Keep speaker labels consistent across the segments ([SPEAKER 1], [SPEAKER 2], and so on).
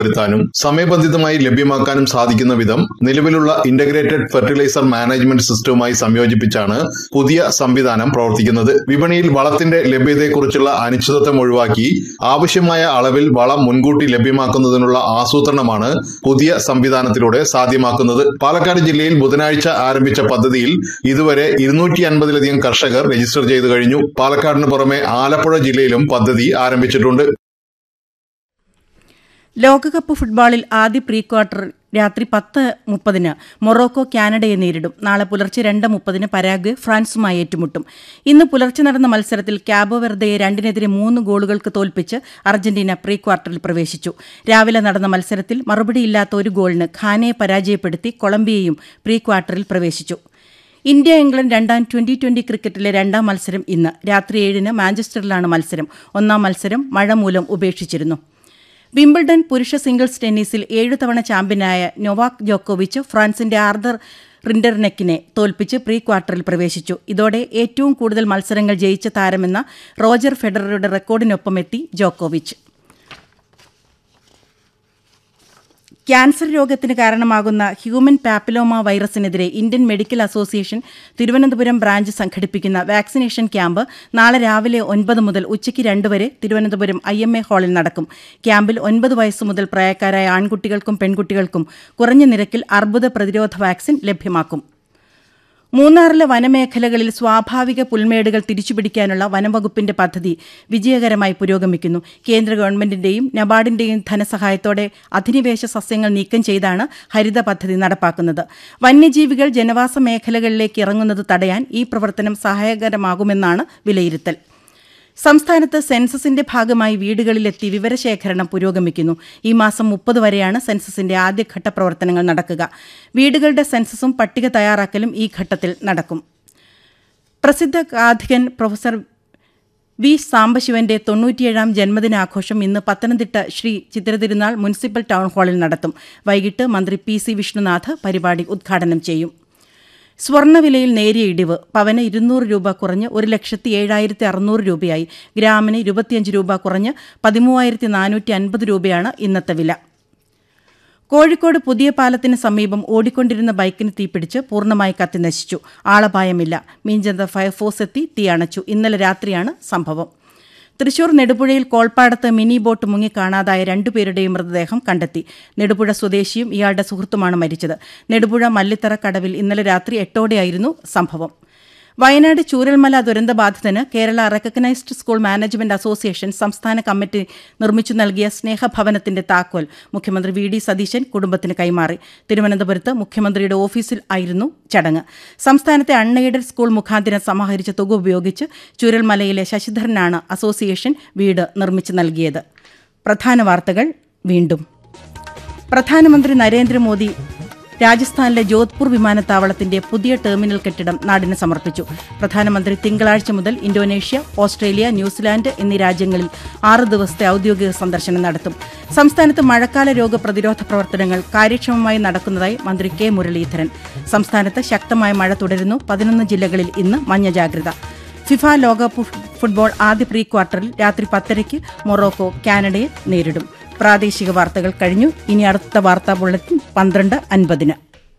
[SPEAKER 1] വരുത്താനും സമയബന്ധിതമായി ലഭ്യമാക്കാനും സാധിക്കുന്ന വിധം നിലവിലുള്ള ഇന്റഗ്രേറ്റഡ് ഫെർട്ടിലൈസർ മാനേജ്മെന്റ് സിസ്റ്റവുമായി സംയോജിപ്പിച്ചാണ് പുതിയ സംവിധാനം പ്രവർത്തിക്കുന്നത് വിപണിയിൽ വളത്തിന്റെ ലഭ്യതയെക്കുറിച്ചുള്ള അനിശ്ചിതത്വം ഒഴിവാക്കി ആവശ്യമായ അളവിൽ വളം മുൻകൂട്ടി ലഭ്യമാക്കുന്നതിനുള്ള ആസൂത്രണമാണ് പുതിയ സംവിധാനത്തിലൂടെ സാധ്യമാക്കുന്നത് പാലക്കാട് ജില്ലയിൽ ബുധനാഴ്ച ആരംഭിച്ച പദ്ധതിയിൽ ഇതുവരെ ഇരുന്നൂറ്റി അൻപതിലധികം കർഷകർ രജിസ്റ്റർ ചെയ്തു കഴിഞ്ഞു പാലക്കാടിന് പുറമെ ആലപ്പുഴ ജില്ലയിലും പദ്ധതി ആരംഭിച്ചിട്ടുണ്ട്
[SPEAKER 2] ലോകകപ്പ് ഫുട്ബോളിൽ ആദ്യ പ്രീ ക്വാർട്ടർ രാത്രി പത്ത് മുപ്പതിന് മൊറോക്കോ കാനഡയെ നേരിടും നാളെ പുലർച്ചെ രണ്ട് മുപ്പതിന് പരാഗ്വെ ഫ്രാൻസുമായി ഏറ്റുമുട്ടും ഇന്ന് പുലർച്ചെ നടന്ന മത്സരത്തിൽ ക്യാബോ വെർദയെ രണ്ടിനെതിരെ മൂന്ന് ഗോളുകൾക്ക് തോൽപ്പിച്ച് അർജന്റീന പ്രീ ക്വാർട്ടറിൽ പ്രവേശിച്ചു രാവിലെ നടന്ന മത്സരത്തിൽ മറുപടിയില്ലാത്ത ഒരു ഗോളിന് ഖാനയെ പരാജയപ്പെടുത്തി കൊളംബിയയും പ്രീ ക്വാർട്ടറിൽ പ്രവേശിച്ചു ഇന്ത്യ ഇംഗ്ലണ്ട് രണ്ടാം ട്വന്റി ട്വന്റി ക്രിക്കറ്റിലെ രണ്ടാം മത്സരം ഇന്ന് രാത്രി ഏഴിന് മാഞ്ചസ്റ്ററിലാണ് മത്സരം ഒന്നാം മത്സരം മഴ മൂലം ഉപേക്ഷിച്ചിരുന്നു വിംബിൾഡൺ പുരുഷ സിംഗിൾസ് ടെന്നീസിൽ ഏഴു തവണ ചാമ്പ്യനായ നൊവാക് ജോക്കോവിച്ച് ഫ്രാൻസിന്റെ ആർദർ റിൻഡർനെക്കിനെ തോൽപ്പിച്ച് പ്രീ ക്വാർട്ടറിൽ പ്രവേശിച്ചു ഇതോടെ ഏറ്റവും കൂടുതൽ മത്സരങ്ങൾ ജയിച്ച താരമെന്ന റോജർ ഫെഡററുടെ റെക്കോർഡിനൊപ്പമെത്തി ജോക്കോവിച്ച് ക്യാൻസർ രോഗത്തിന് കാരണമാകുന്ന ഹ്യൂമൻ പാപ്പിലോമ വൈറസിനെതിരെ Indian medical association Thiruvananthapuram branch സംഘടിപ്പിക്കുന്ന വാക്സിനേഷൻ ക്യാമ്പ് നാളെ രാവിലെ ഒൻപത് മുതൽ ഉച്ചയ്ക്ക് രണ്ട് വരെ തിരുവനന്തപുരം ഐ എം എ ഹാളിൽ നടക്കും ക്യാമ്പിൽ ഒൻപത് വയസ്സ് മുതൽ പ്രായക്കാരായ ആൺകുട്ടികൾക്കും പെൺകുട്ടികൾക്കും കുറഞ്ഞ നിരക്കിൽ അർബുദ പ്രതിരോധ വാക്സിൻ ലഭ്യമാക്കും മൂന്നാറിലെ വനമേഖലകളിൽ സ്വാഭാവിക പുൽമേടുകൾ തിരിച്ചുപിടിക്കാനുള്ള വനംവകുപ്പിന്റെ പദ്ധതി വിജയകരമായി പുരോഗമിക്കുന്നു കേന്ദ്ര ഗവൺമെന്റിന്റെയും നബാർഡിന്റെയും ധനസഹായത്തോടെ അധിനിവേശ സസ്യങ്ങൾ നീക്കം ചെയ്താണ് ഹരിത പദ്ധതി നടപ്പാക്കുന്നത് വന്യജീവികൾ ജനവാസ മേഖലകളിലേക്ക് ഇറങ്ങുന്നത് തടയാൻ ഈ പ്രവർത്തനം സഹായകരമാകുമെന്നാണ് വിലയിരുത്തൽ സംസ്ഥാനത്ത് സെൻസസിന്റെ ഭാഗമായി വീടുകളിലെത്തി വിവരശേഖരണം പുരോഗമിക്കുന്നു ഈ മാസം മുപ്പത് വരെയാണ് സെൻസസിന്റെ ആദ്യഘട്ട പ്രവർത്തനങ്ങൾ നടക്കുക വീടുകളുടെ സെൻസസും പട്ടിക തയ്യാറാക്കലും ഈ ഘട്ടത്തിൽ നടക്കും പ്രസിദ്ധ ഗാഥികൻ പ്രൊഫസർ വി സാംബശിവന്റെ തൊണ്ണൂറ്റിയേഴാം ജന്മദിനാഘോഷം ഇന്ന് പത്തനംതിട്ട ശ്രീ ചിത്രതിരുനാൾ മുനിസിപ്പൽ ടൗൺ ഹാളിൽ നടത്തും വൈകിട്ട് മന്ത്രി പി സി വിഷ്ണുനാഥ് പരിപാടി ഉദ്ഘാടനം ചെയ്യും സ്വർണ്ണവിലയിൽ നേരിയ ഇടിവ് പവന് ഇരുന്നൂറ് രൂപ കുറഞ്ഞ് ഒരു ലക്ഷത്തി ഏഴായിരത്തി അറുന്നൂറ് രൂപയായി ഗ്രാമിന് ഇരുപത്തിയഞ്ച് രൂപ കുറഞ്ഞ് പതിമൂവായിരത്തി നാനൂറ്റി അൻപത് രൂപയാണ് ഇന്നത്തെ വില കോഴിക്കോട് പുതിയ പാലത്തിന് സമീപം ഓടിക്കൊണ്ടിരുന്ന ബൈക്കിന് തീപിടിച്ച് പൂർണ്ണമായി കത്തിനശിച്ചു ആളപായമില്ല മീഞ്ചന്ത ഫയർഫോഴ്സ് എത്തി തീ അണച്ചു ഇന്നലെ രാത്രിയാണ് സംഭവം തൃശൂർ നെടുപുഴയിൽ കോൾപ്പാടത്ത് മിനി ബോട്ട് മുങ്ങി കാണാതായ രണ്ടുപേരുടെയും മൃതദേഹം കണ്ടെത്തി നെടുപുഴ സ്വദേശിയും ഇയാളുടെ സുഹൃത്തുമാണ് മരിച്ചത് നെടുപുഴ മല്ലിത്തറ കടവിൽ ഇന്നലെ രാത്രി എട്ടോടെയായിരുന്നു സംഭവം വയനാട് ചൂരൽമല ദുരന്തബാധിതന് Kerala recognised school management association സംസ്ഥാന കമ്മിറ്റി നിർമ്മിച്ചു നൽകിയ സ്നേഹഭവനത്തിന്റെ താക്കോൽ മുഖ്യമന്ത്രി വി ഡി സതീശൻ കുടുംബത്തിന് കൈമാറി തിരുവനന്തപുരത്ത് മുഖ്യമന്ത്രിയുടെ ഓഫീസിൽ ആയിരുന്നു ചടങ്ങ് സംസ്ഥാനത്തെ അൺഎയ്ഡഡ് സ്കൂൾ മുഖാന്തിരം സമാഹരിച്ച തുക ഉപയോഗിച്ച് ചൂരൽമലയിലെ ശശിധരനാണ് അസോസിയേഷൻ വീട് നിർമ്മിച്ചു നൽകിയത് പ്രധാന വാർത്തകൾ വീണ്ടും പ്രധാനമന്ത്രി നരേന്ദ്രമോദി രാജസ്ഥാനിലെ ജോധ്പൂർ വിമാനത്താവളത്തിന്റെ പുതിയ ടെർമിനൽ കെട്ടിടം നാടിന് സമർപ്പിച്ചു പ്രധാനമന്ത്രി തിങ്കളാഴ്ച മുതൽ ഇന്തോനേഷ്യ ഓസ്ട്രേലിയ ന്യൂസിലാൻഡ് എന്നീ രാജ്യങ്ങളിൽ ആറ് ദിവസത്തെ ഔദ്യോഗിക സന്ദർശനം നടത്തും സംസ്ഥാനത്ത് മഴക്കാല രോഗപ്രതിരോധ പ്രവർത്തനങ്ങൾ കാര്യക്ഷമമായി നടക്കുന്നതായി മന്ത്രി കെ മുരളീധരൻ സംസ്ഥാനത്ത് ശക്തമായ മഴ തുടരുന്നു പതിനൊന്ന് ജില്ലകളിൽ ഇന്ന് മഞ്ഞ ജാഗ്രത ഫിഫ ലോകകപ്പ് ഫുട്ബോൾ ആദ്യ പ്രീ ക്വാർട്ടറിൽ രാത്രി പത്തരയ്ക്ക് മൊറോക്കോ കാനഡയെ നേരിടും പ്രാദേശിക വാർത്തകൾ കഴിഞ്ഞു ഇനി അടുത്ത വാർത്താ ബുള്ളറ്റിൻ പന്ത്രണ്ട് അൻപതിന്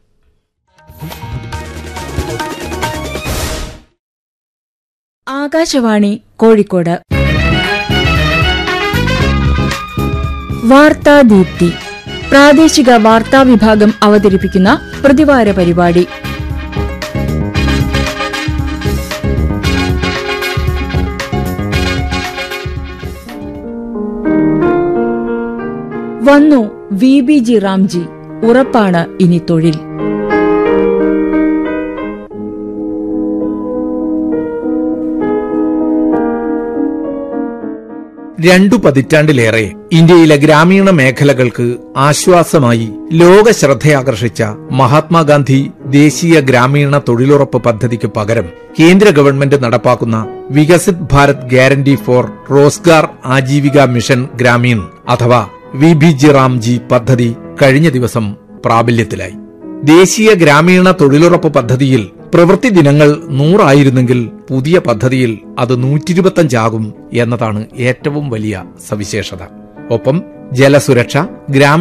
[SPEAKER 3] ആകാശവാണി കോഴിക്കോട് വാർത്താദീപ്തി പ്രാദേശിക വാർത്താ വിഭാഗം അവതരിപ്പിക്കുന്ന പ്രതിവാര പരിപാടി വന്നു വി ബി ജി റാംജി ഉറപ്പാണ് ഇനി തൊഴിൽ
[SPEAKER 4] രണ്ടു പതിറ്റാണ്ടിലേറെ ഇന്ത്യയിലെ ഗ്രാമീണ മേഖലകൾക്ക് ആശ്വാസമായി ലോക ശ്രദ്ധയാകർഷിച്ച മഹാത്മാഗാന്ധി ദേശീയ ഗ്രാമീണ തൊഴിലുറപ്പ് പദ്ധതിക്ക് പകരം കേന്ദ്ര ഗവൺമെന്റ് നടപ്പാക്കുന്ന Viksit Bharat guarantee for Rozgar Ajeevika mission Gramin അഥവാ വി ബി ജി റാംജി പദ്ധതി കഴിഞ്ഞ ദിവസം പ്രാബല്യത്തിലായി ദേശീയ ഗ്രാമീണ തൊഴിലുറപ്പ് പദ്ധതിയിൽ പ്രവൃത്തി ദിനങ്ങൾ നൂറായിരുന്നെങ്കിൽ പുതിയ പദ്ധതിയിൽ അത് നൂറ്റിരുപത്തഞ്ചാകും എന്നതാണ് ഏറ്റവും വലിയ സവിശേഷത ഒപ്പം ജലസുരക്ഷ ഗ്രാമീണ